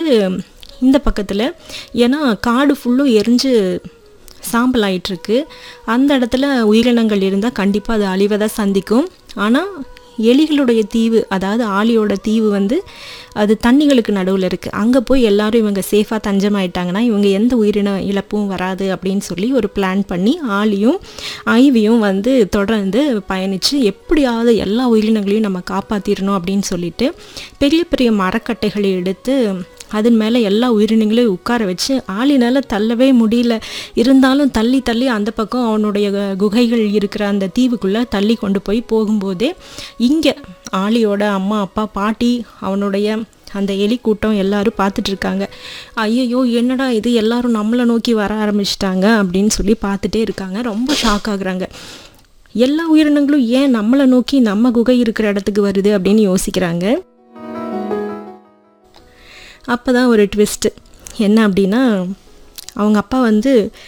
இந்த பக்கத்தில் ஏன்னா காடு ஃபுல்லும் எரிஞ்சு சாம்பல் ஆயிட்டிருக்கு அந்த இடத்துல உயிரினங்கள் இருந்தால் கண்டிப்பாக அது அழிவை தான் சந்திக்கும் ஆனால் எலிகளுடைய தீவு அதாவது ஆலியோட தீவு வந்து அது தண்ணிகளுக்கு நடுவில் இருக்குது அங்கே போய் எல்லாரும் இவங்க சேஃபாக தஞ்சமாயிட்டாங்கன்னா இவங்க எந்த உயிரின இழப்பும் வராது அப்படின்னு சொல்லி ஒரு பிளான் பண்ணி ஆலியும் ஐவியும் வந்து தொடர்ந்து பயணித்து எப்படியாவது எல்லா உயிரினங்களையும் நம்ம காப்பாற்றிடணும் அப்படின்னு சொல்லிட்டு பெரிய பெரிய மரக்கட்டைகளை எடுத்து அதன் மேலே எல்லா உயிரினங்களையும் உட்கார வச்சு ஆளினால் தள்ளவே முடியல இருந்தாலும் தள்ளி தள்ளி அந்த பக்கம் அவனுடைய கு- குகைகள் இருக்கிற அந்த தீவுக்குள்ளே தள்ளி கொண்டு போய் போகும்போதே இங்கே ஆளியோட அம்மா அப்பா பாட்டி அவனுடைய அந்த எலி கூட்டம் எல்லாரும் பார்த்துட்டு இருக்காங்க ஐயையோ என்னடா இது எல்லாரும் நம்மளை நோக்கி வர ஆரம்பிச்சிட்டாங்க அப்படின்னு சொல்லி பார்த்துட்டே இருக்காங்க ரொம்ப ஷாக் ஆகுறாங்க எல்லா உயிரினங்களும் ஏன் நம்மளை நோக்கி நம்ம குகை இருக்கிற இடத்துக்கு வருது அப்படின்னு யோசிக்கிறாங்க அப்போ தான் ஒரு ட்விஸ்ட்டு என்ன அப்படின்னா அவங்க அப்பா வந்து